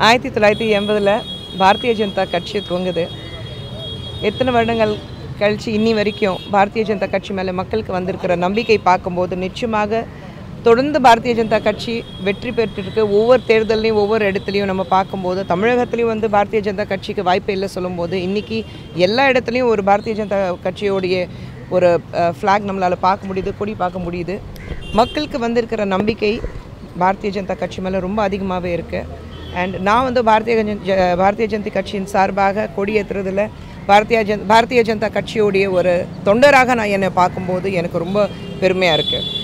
ஆயிரத்தி தொள்ளாயிரத்தி எண்பதில் பாரதிய ஜனதா கட்சி துவங்குது எத்தனை வருடங்கள் கழித்து இன்னி வரைக்கும் பாரதிய ஜனதா கட்சி மேலே மக்களுக்கு வந்திருக்கிற நம்பிக்கை பார்க்கும்போது நிச்சயமாக தொடர்ந்து பாரதிய ஜனதா கட்சி வெற்றி பெற்றிருக்கு ஒவ்வொரு தேர்தல்லையும் ஒவ்வொரு இடத்துலையும் நம்ம பார்க்கும்போது தமிழகத்துலேயும் வந்து பாரதிய ஜனதா கட்சிக்கு வாய்ப்பு இல்லை சொல்லும்போது இன்றைக்கி எல்லா இடத்துலையும் ஒரு பாரதிய ஜனதா கட்சியோடைய ஒரு ஃப்ளாக் நம்மளால் பார்க்க முடியுது கொடி பார்க்க முடியுது மக்களுக்கு வந்திருக்கிற நம்பிக்கை பாரதிய ஜனதா கட்சி மேலே ரொம்ப அதிகமாகவே இருக்குது அண்ட் நான் வந்து பாரதிய ஜன- ஜ- பாரதிய ஜனதா கட்சியின் சார்பாக கொடியேற்றுறதுல பாரதிய ஜன் பாரதிய ஜனதா கட்சியோடைய ஒரு தொண்டராக நான் என்னை பார்க்கும்போது எனக்கு ரொம்ப பெருமையாக இருக்குது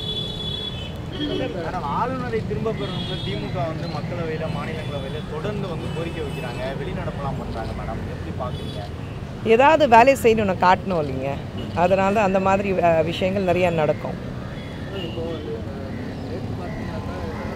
ஆனால் ஆளுநரை திரும்ப பெறணும்னு திமுக வந்து மக்களவையில் மாநிலங்களவையில் தொடர்ந்து வந்து கோரிக்கை வைக்கிறாங்க வெளிநடப்பெல்லாம் பண்ணுறாங்க மேடம் எப்படி பார்க்குறீங்க ஏதாவது வேலை செய்யணும்னு காட்டணும் இல்லைங்க அதனால அந்த மாதிரி அஹ், விஷயங்கள் நிறையா நடக்கும் இப்போ வந்து நேற்று பார்த்தீங்கன்னாக்கா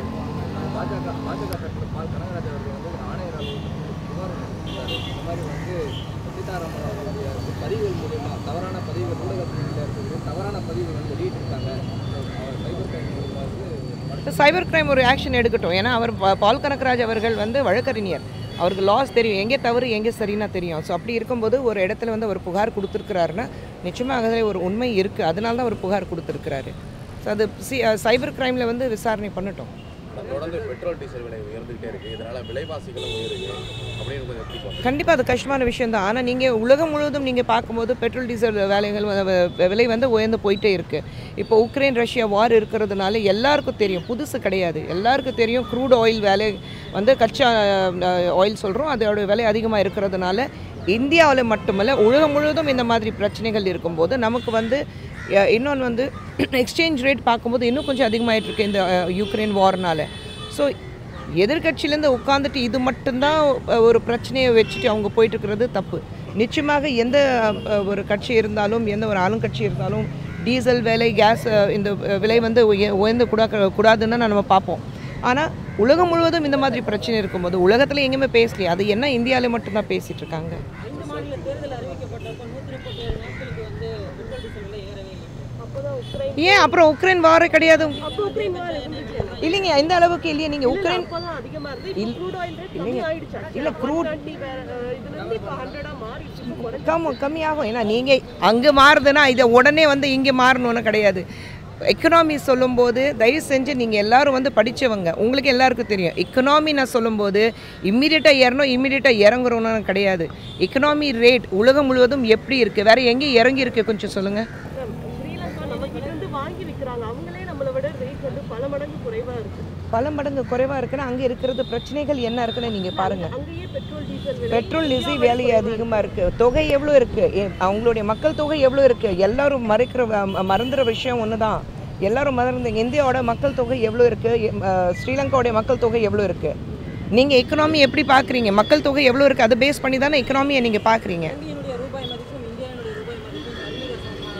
பாஜக பாஜக தரப்பில் பால் கனகராஜ் அவர்கள் வந்து ஒரு ஆணையர் அலுவலகத்துக்கு புகார் கொடுத்தாரு இந்த மாதிரி வந்து சீதாராமன் அவர்களுடைய பதிவுகள் மூலயமா தவறான பதிவுகள் ஊடகத்தில் இருக்கிறது தவறான பதிவுகள் வெளியிட்டிருக்காங்க அவர் சைபர் கிரைம் மூலமாக வந்து சைபர் கிரைம் ஒரு ஆக்ஷன் எடுக்கட்டும் ஏன்னா அவர் பா- பால் கனகராஜ் அவர்கள் வந்து வழக்கறிஞர் அவருக்கு லாஸ் தெரியும் எங்கே தவறு எங்கே சரின்னா தெரியும் ஸோ அப்படி இருக்கும்போது ஒரு இடத்துல வந்து அவர் புகார் கொடுத்துருக்கிறாருன்னா நிச்சயமாக அதில் ஒரு உண்மை இருக்குது அதனால தான் அவர் புகார் கொடுத்துருக்கிறாரு ஸோ அது சி சைபர் கிரைமில் வந்து விசாரணை பண்ணட்டும் தொடர்ந்து பெட்ரோல் டீசல் விலை உயர்ந்துகிட்டே இருக்கு இதனால விலைவாசிகளும் உயருது அப்படின்னு கொஞ்சம் எப்படி பார்க்கணும் கண்டிப்பாக அது கஷ்டமான விஷயம் தான் ஆனால் நீங்கள் உலகம் முழுவதும் நீங்கள் பார்க்கும்போது பெட்ரோல் டீசல் வேலைகள் வ- வ- விலை வந்து உயர்ந்து போயிட்டே இருக்குது இப்போ உக்ரைன் ரஷ்யா வார் இருக்கிறதுனால எல்லாருக்கும் தெரியும் புதுசு கிடையாது எல்லாருக்கும் தெரியும் க்ரூட் ஆயில் விலை வந்து கச்சா ஆயில் சொல்கிறோம் அதோட விலை அதிகமாக இருக்கிறதுனால இந்தியாவில் மட்டுமல்ல உலகம் முழுவதும் இந்த மாதிரி பிரச்சனைகள் இருக்கும்போது நமக்கு வந்து இன்னொன்று வந்து எக்ஸ்சேஞ்ச் ரேட் பார்க்கும்போது இன்னும் கொஞ்சம் அதிகமாயிட்டு இருக்கு இந்த அஹ், யுக்ரைன் வார்னால ஸோ எதிர்கட்சியிலேருந்து உட்காந்துட்டு இது மட்டும்தான் அஹ், ஒரு பிரச்சனையை வச்சுட்டு அவங்க போயிட்டு இருக்கிறது தப்பு நிச்சயமாக எந்த அஹ், ஒரு கட்சி இருந்தாலும் எந்த ஒரு ஆளுங்கட்சி இருந்தாலும் டீசல் விலை கேஸ் அஹ், இந்த அஹ், விலை வந்து உய- உயர்ந்து கூட கூடாதுன்னு நம்ம பார்ப்போம் ஆனால் உலகம் முழுவதும் இந்த மாதிரி பிரச்சனை இருக்கும்போது உலகத்தில் எங்கேயுமே பேசலையே அது என்ன இந்தியாவில் மட்டும்தான் பேசிகிட்டு இருக்காங்க ஐந்து மாநில தேர்தல் அறிவிக்கப்பட்டப்ப நூற்றி முப்பத்தி ஏழு நாட்களுக்கு வந்து பெட்ரோல் டீசல் விலை ஏறவே இல்லை அப்போதான் உக்ரைன் ஏன் அப்புறம் உக்ரைன் வாரே கிடையாது அப்போ உக்ரைன் வார் இருந்துச்சு இல்லைங்க இந்த அளவுக்கு இல்லையே நீங்கள் உக்ரைன் அப்போதான் அதிகமா இருந்து இப்போ க்ரூட் ஆயில் ரேட் கம்மி ஆயிடுச்சு இல்ல, crude- இதுல இருந்து இப்போ ஹண்ட்ரடா மாறிடுச்சு இப்போ குறைஞ்சு கம் கம்மியாகும் ஏன்னா நீங்கள் அங்கே மாறுதுன்னா இதை உடனே வந்து இங்கே மாறணும்னு கிடையாது எக்கனாமி சொல்லும்போது தயவு செஞ்சு நீங்கள் எல்லாரும் வந்து படித்தவங்க உங்களுக்கு எல்லாருக்கும் தெரியும் எக்கனாமி நான் சொல்லும்போது இம்மிடியட்டாக ஏறணும் இம்மிடியட்டாக இறங்குறோன்னு கிடையாது எக்கனாமி ரேட் உலகம் முழுவதும் எப்படி இருக்குது வேறு எங்கே இறங்கி இருக்கு கொஞ்சம் சொல்லுங்கள் ஸ்ரீலங்கா நம்ம கிட்ட இருந்து வாங்கி விற்கிறாங்க அவங்களே நம்மளை விட ரேட் வந்து பல மடங்கு குறைவா இருக்கு பல மடங்கு குறைவாக இருக்குன்னா அங்கே இருக்கிறது பிரச்சனைகள் என்ன இருக்குன்னு நீங்கள் பாருங்கள் அங்கேயே பெட்ரோல் டீசல் விலை பெட்ரோல் டீசல் விலை அதிகமாக இருக்குது தொகை எவ்வளோ இருக்குது அவங்களுடைய மக்கள் தொகை எவ்வளோ இருக்குது எல்லாரும் மறைக்கிற ம- மறந்துற விஷயம் ஒன்று தான் எல்லாரும் மறந்து இந்தியாவோட மக்கள் தொகை எவ்வளோ இருக்குது ஸ்ரீலங்காவுடைய மக்கள் தொகை எவ்வளோ இருக்குது நீங்கள் எக்கனாமி எப்படி பார்க்குறீங்க மக்கள் தொகை எவ்வளோ இருக்குது அதை பேஸ் பண்ணி தானே எக்கனாமியை நீங்கள் பார்க்குறீங்க இந்தியனுடைய ரூபாய் மதிப்பும் இந்தியாவுடைய ரூபாய் மதிப்பும் சரிவிகித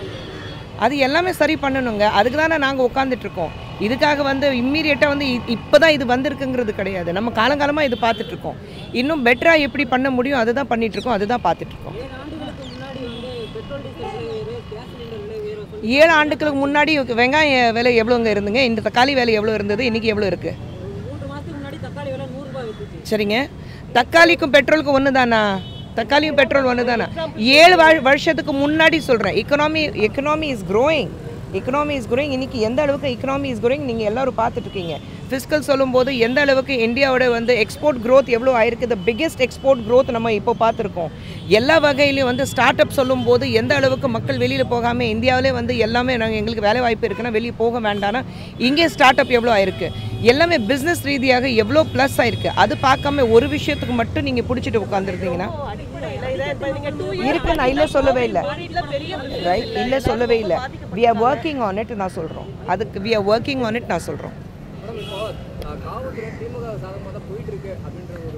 சமமாக அது எல்லாமே சரி பண்ணணுங்க அதுக்கு தானே நாங்கள் உட்காந்துட்டு இருக்கோம் இதுக்காக வந்து இம்மீடியட்டாக வந்து இப்போ தான் இது வந்திருக்குங்கிறது கிடையாது நம்ம காலங்காலமாக இது பார்த்துட்ருக்கோம் இன்னும் பெட்டராக எப்படி பண்ண முடியும் அதுதான் பண்ணிகிட்ருக்கோம் அதுதான் பார்த்துட்ருக்கோம் ஏழு ஆண்டுகளுக்கு முன்னாடி வந்து பெட்ரோல் டீசல் விலை உயர்வு கேஸ் சிலிண்டர் விலை உயர்வு சொல்லி ஏழு ஆண்டுகளுக்கு முன்னாடி வெங்காய விலை எவ்வளோங்க இருந்துங்க இந்த தக்காளி விலை எவ்வளோ இருந்தது இன்றைக்கி எவ்வளோ இருக்குது மூன்று மாதத்துக்கு முன்னாடி தக்காளி விலை நூறுரூபா வித்துச்சு சரிங்க தக்காளிக்கும் பெட்ரோலுக்கும் ஒன்று தானா தக்காளியும் பெட்ரோல் ஒன்று தானா ஏழு வா- வருஷத்துக்கு முன்னாடி சொல்கிறேன் economy economy is growing economy is growing இன்னைக்கு எந்த அளவுக்கு எக்கனாமி இஸ் growing நீங்கள் எல்லாரும் பார்த்துட்டு இருக்கீங்க ஃபிஸ்கல் சொல்லும்போது எந்த அளவுக்கு இந்தியாவோட வந்து எக்ஸ்போர்ட் growth எவ்வளோ ஆயிருக்கு த பிக்கெஸ்ட் எக்ஸ்போர்ட் growth நம்ம இப்போ பார்த்துருக்கோம் எல்லா வகையிலையும் வந்து ஸ்டார்ட் அப் சொல்லும்போது எந்த அளவுக்கு மக்கள் வெளியில் போகாமல் இந்தியாவிலே வந்து எல்லாமே நாங்கள் எங்களுக்கு வேலை வாய்ப்பு இருக்குன்னா வெளியே போக வேண்டாம்னா இங்கே ஸ்டார்ட் அப் எவ்வளோ ஆயிருக்கு எல்லாமே பிஸ்னஸ் ரீதியாக எவ்வளோ ப்ளஸ் ஆயிருக்கு அது பார்க்காம ஒரு விஷயத்துக்கு மட்டும் நீங்கள் பிடிச்சிட்டு உட்காந்துருந்தீங்கன்னா அடிப்படையில் இதை இப்போ நீங்கள் டூ இருக்கு நான் இல்லை சொல்லவே இல்லை இயர்ஸ் பெரிய ரைட் இல்லை சொல்லவே இல்லை we are working on it நான் சொல்கிறோம் அதுக்கு we are working on it நான் சொல்கிறோம் மேடம் இப்போ அஹ், காவல்துறை திமுக சாதகமாக தான் போயிட்டு இருக்கு அப்படின்ற ஒரு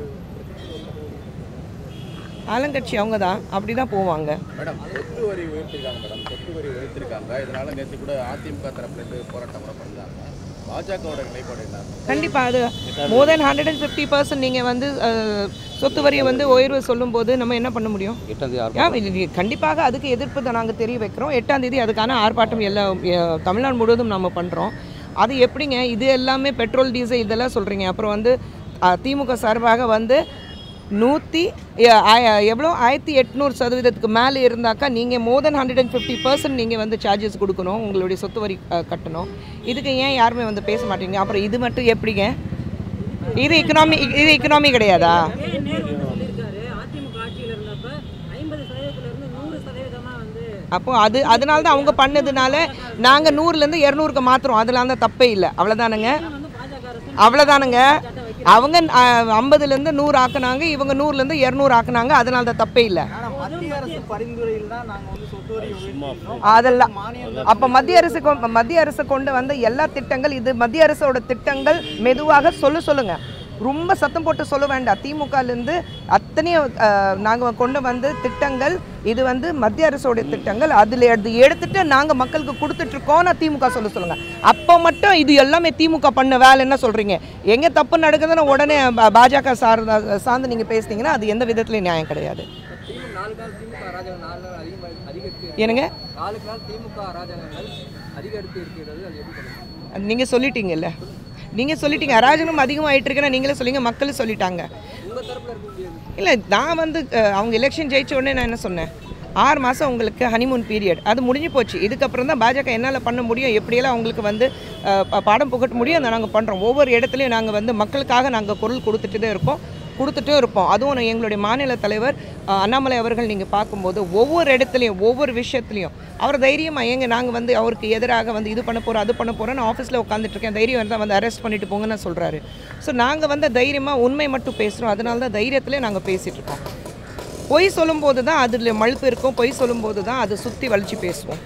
ஆளுங்கட்சி அவங்க தான் அப்படி தான் போவாங்க மேடம் சொத்து வரி உயர்த்திருக்காங்க மேடம் சொத்து வரி உயர்த்திருக்காங்க இதனால நேற்று கூட அதிமுக தரப்புலேருந்து போராட்டம் கூட பண்ணாங்க பாஜகவோட நிலைப்பாடு என்ன கண்டிப்பாக அது more than hundred and fifty percent நீங்கள் வந்து அஹ், சொத்து வரியை வந்து உயர்வு சொல்லும்போது நம்ம என்ன பண்ண முடியும் ஆ, இது- இது கண்டிப்பாக அதுக்கு எதிர்ப்பு தான் நாங்கள் தெரிய வைக்கிறோம் எட்டாம் தேதி அதுக்கான ஆர்ப்பாட்டம் எல்லாம் எ- தமிழ்நாடு முழுவதும் நம்ம பண்ணுறோம் அது எப்படிங்க இது எல்லாமே பெட்ரோல் டீசல் இதெல்லாம் சொல்கிறீங்க அப்புறம் வந்து அஹ், திமுக சார்பாக வந்து நூற்றி எவ்வளோ ஆயிரத்தி எட்நூறு சதவீதத்துக்கு மேலே இருந்தாக்கா நீங்கள் more than hundred and fifty percent நீங்கள் வந்து சார்ஜஸ் கொடுக்கணும் உங்களுடைய சொத்து வரி அஹ், கட்டணும் இதுக்கு ஏன் யாருமே வந்து பேச மாட்டீங்க அப்புறம் இது மட்டும் எப்படிங்க இது எக்கனாமி இது எக்கனாமி கிடையாதா ஏன் நேரு வந்து சொல்லியிருக்காரு அதிமுக ஆட்சியில் இருந்தப்ப ஐம்பது சதவீதத்துல இருந்து நூறு சதவீதமா வந்து அப்போ அது அதனால தான் அவங்க பண்ணதுனால நாங்கள் நூறுலேருந்து இரநூறுக்கு மாற்றுறோம் அதெல்லாம் தான் தப்பே இல்லை அவ்வளோதானுங்க வந்து பாஜக அரசு அவ்வளோதானுங்க அவங்க ஐம்பதுலேருந்து நூறு ஆக்குனாங்க இவங்க நூறுலேருந்து இரநூறு ஆக்குனாங்க அதனால தான் தப்பே இல்லை ஆனா மத்திய அரசு பரிந்துரையில் தான் நாங்க வந்து சொத்து வரி உயர்த்தியிருக்கோம். அதெல்லாம் மானியம் அப்போ மத்திய அரசு கொ- மத்திய அரசு கொண்டு வந்த எல்லா திட்டங்கள் இது மத்திய அரசோட திட்டங்கள் மெதுவாக சொல்ல சொல்லுங்க ரொம்ப சத்தம் போட்டு சொல்ல வேண்டாம் திமுகலேருந்து அத்தனையும் நாங்கள் கொண்டு வந்த திட்டங்கள் இது வந்து மத்திய அரசோட திட்டங்கள் அதில் எடுத்து எடுத்துட்டு நாங்கள் மக்களுக்கு கொடுத்துட்ருக்கோம்னு திமுக சொல்ல சொல்லுங்கள் அப்போ மட்டும் இது எல்லாமே திமுக பண்ண வேலை என்ன சொல்கிறீங்க எங்கே தப்பு நடக்குதுன்னு உடனே பா- பாஜக சார் சார்ந்து நீங்கள் பேசுனீங்கன்னா அது எந்த விதத்துலையும் நியாயம் கிடையாது திமுக நாலு நாள் திமுக அராஜகம் நாலு நாள் அதிகமாக அதிகரித்து என்னங்க நாளுக்கு நாள் திமுக அராஜகங்கள் அதிகரித்து இருக்கிறது அது எப்படி பண்ணுங்க நீங்கள் சொல்லிட்டீங்கல்ல நீங்கள் சொல்லிட்டீங்க அராஜகம் அதிகமாகிட்டு இருக்குன்னு நீங்களே சொல்லிங்க மக்களும் சொல்லிட்டாங்க உங்கள் தரப்பில் இருக்க முடியாது இல்லை நான் வந்து அஹ், அவங்க எலெக்ஷன் ஜெயிச்ச உடனே நான் என்ன சொன்னேன் ஆறு மாதம் உங்களுக்கு ஹனிமூன் பீரியட் அது முடிஞ்சு போச்சு இதுக்கப்புறம் தான் பாஜக என்னால் பண்ண முடியும் எப்படியெல்லாம் அவங்களுக்கு வந்து அஹ், ப- பாடம் புகட்ட முடியும் அதை நாங்கள் பண்ணுறோம் ஒவ்வொரு இடத்துலையும் நாங்கள் வந்து மக்களுக்காக நாங்கள் குரல் கொடுத்துட்டு தான் இருக்கோம் கொடுத்துட்டும் இருப்போம் அதுவும் நான் எங்களுடைய மாநில தலைவர் அஹ், அண்ணாமலை அவர்கள் நீங்கள் பார்க்கும்போது ஒவ்வொரு இடத்துலையும் ஒவ்வொரு விஷயத்துலையும் அவர் தைரியமாக ஏங்க நாங்கள் வந்து அவருக்கு எதிராக வந்து இது பண்ண போகிறோம் அது பண்ண போகிறோம் நான் ஆஃபீஸில் உட்காந்துட்டு இருக்கேன் தைரியம் இருந்தால் வந்து அரெஸ்ட் பண்ணிட்டு போங்கன்னு சொல்கிறாரு ஸோ நாங்கள் வந்து தைரியமாக உண்மை மட்டும் பேசுகிறோம் அதனால தான் தைரியத்திலே நாங்கள் பேசிகிட்டு இருக்கோம் பொய் சொல்லும்போது தான் அதில் மழுப்பு இருக்கும் பொய் சொல்லும்போது தான் அதை சுற்றி வலிச்சு பேசுவோம்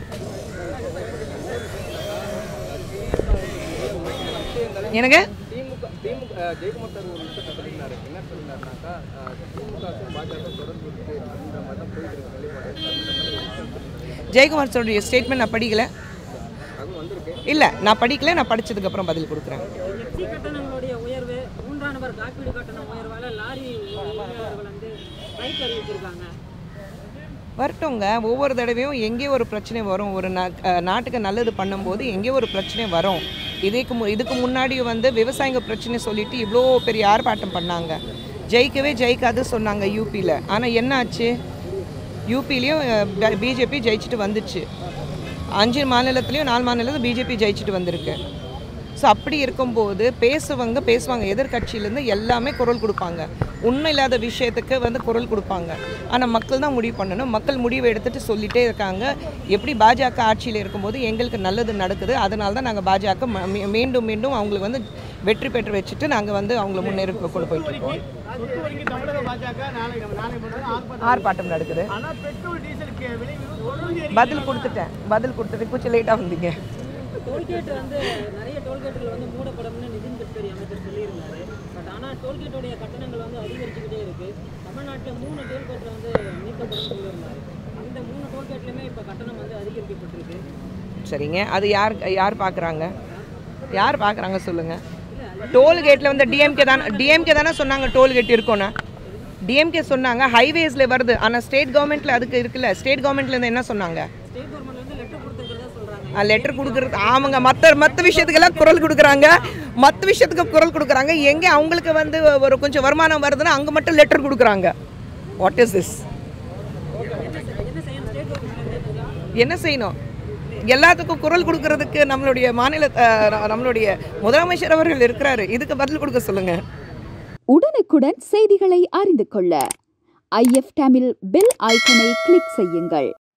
என்னங்க திமுக திமுக அஹ், ஜெயக்குமார் சார் ஒரு விஷயத்தை சொல்லியிருந்தாரு என்ன சொல்லியிருந்தாருனாக்கா அஹ், திமுகவுக்கும் பாஜக தொடர்பு இருக்கு அப்படின்ற மாதிரி தான் போயிட்டு இருக்கு நிலைப்பாடு அப்படின்ற மாதிரி ஒரு விஷயம் சொல்லியிருந்தாரு. ஜெயக்குமார் சாருடைய ஸ்டேட்மெண்ட் நான் படிக்கல தகவல் வந்திருக்கு இல்லை நான் படிக்கல நான் படிச்சதுக்கப்புறம் பதில் கொடுக்குறேன் எஃப்சி கட்டணங்களுடைய உயர்வு மூன்றாம் நபர் காப்பீடு கட்டண உயர்வால லாரி உரிமையாளர்கள் வந்து ஸ்ட்ரைக் அறிவிச்சிருக்காங்க வரட்டுங்க ஒவ்வொரு தடவையும் எங்கேயோ ஒரு பிரச்சனை வரும் ஒரு நா- அஹ் நாட்டுக்கு நல்லது பண்ணும்போது எங்கேயோ ஒரு பிரச்சனை வரும் இதுக்கு மு இதுக்கு முன்னாடி வந்து விவசாயிங்க பிரச்சனை சொல்லிட்டு இவ்வளோ பெரிய ஆர்ப்பாட்டம் பண்ணாங்க ஜெயிக்கவே ஜெயிக்காது சொன்னாங்க யூபியில் ஆனால் என்னாச்சு யூபிலையும் பிஜேபி ஜெயிச்சுட்டு வந்துச்சு அஞ்சு மாநிலத்துலேயும் நாலு மாநிலத்தில் பிஜேபி ஜெயிச்சுட்டு வந்திருக்கு ஸோ அப்படி இருக்கும்போது பேசுவங்க பேசுவாங்க எதிர்கட்சியிலேருந்து எல்லாமே குரல் கொடுப்பாங்க உண்மை இல்லாத விஷயத்துக்கு வந்து குரல் கொடுப்பாங்க ஆனால் மக்கள் தான் முடிவு பண்ணணும் மக்கள் முடிவு எடுத்துட்டு சொல்லிட்டே இருக்காங்க எப்படி பாஜக ஆட்சியில் இருக்கும்போது எங்களுக்கு நல்லது நடக்குது அதனால தான் நாங்கள் பாஜக ம- மீ- மீண்டும் மீண்டும் அவங்களுக்கு வந்து வெற்றி பெற்று வச்சுட்டு நாங்கள் வந்து அவங்கள முன்னேறி கொண்டு போயிட்டு இருக்கோம் சொத்து வரிக்கு தமிழக பாஜக நாளை நாளை மட்டும் ஆர்ப்பாட்டம் ஆர்ப்பாட்டம் நடக்குது ஆனா பெட்ரோல் டீசலுக்கு விலை உயர்வு தொடர்ந்து பதில் கொடுத்துட்டேன் பதில் கொடுத்துட்டு கொஞ்சம் லேட்டாக வந்தீங்க டோல்கேட் வந்து நிறைய டோல்கேட்டுகள் வந்து மூடப்படும்னு நிதின் கட்கரி அமைச்சர் சொல்லியிருந்தாரு பட் ஆனால் டோல்கேட்டுடைய கட்டணங்கள் வந்து அதிகரிச்சுக்கிட்டே இருக்கு தமிழ்நாட்டில் மூணு டோல்கேட்டில் வந்து நீக்கப்படும் சொல்லியிருந்தாரு அந்த மூணு டோல்கேட்லையுமே இப்போ கட்டணம் வந்து அதிகரிக்கப்பட்டிருக்கு சரிங்க அது யார் யார் பார்க்குறாங்க யார் பார்க்குறாங்க சொல்லுங்கள் டோல்கேட்டில் வந்து டிஎம்கே தானே டிஎம்கே தானே சொன்னாங்க டோல்கேட் இருக்கும்னா டிஎம்கே சொன்னாங்க ஹைவேஸில் வருது ஆனால் ஸ்டேட் கவர்மெண்ட்டில் அதுக்கு இருக்குல்ல ஸ்டேட் கவர்மெண்ட்லேருந்து என்ன சொன்னாங்க ஸ்டேட் கவர்மெண்ட் வந்து லெட்டர் கொடுத்துருக்கிறதா சொல்கிறாங்க லெட்டர் கொடுக்குறது ஆமாங்க மற்ற மற்ற விஷயத்துக்கெல்லாம் குரல் கொடுக்குறாங்க மற்ற விஷயத்துக்கு குரல் கொடுக்குறாங்க எங்கே அவங்களுக்கு வந்து ஒரு கொஞ்சம் வருமானம் வருதுன்னா அங்கே மட்டும் லெட்டர் கொடுக்குறாங்க வாட் இஸ் திஸ் என்ன செய்யணும் ஸ்டேட் கவர்மெண்ட் என்ன செய்யணும் எல்லாத்துக்கும் குரல் கொடுக்கறதுக்கு நம்மளுடைய மாநில அஹ், நம்மளுடைய முதலமைச்சர் அவர்கள் இருக்கிறாரு இதுக்கு பதில் கொடுக்க சொல்லுங்க உடனுக்குடன் செய்திகளை அறிந்து கொள்ள ஐஎஃப் தமிழ் பெல் ஐக்கனை கிளிக் செய்யுங்கள்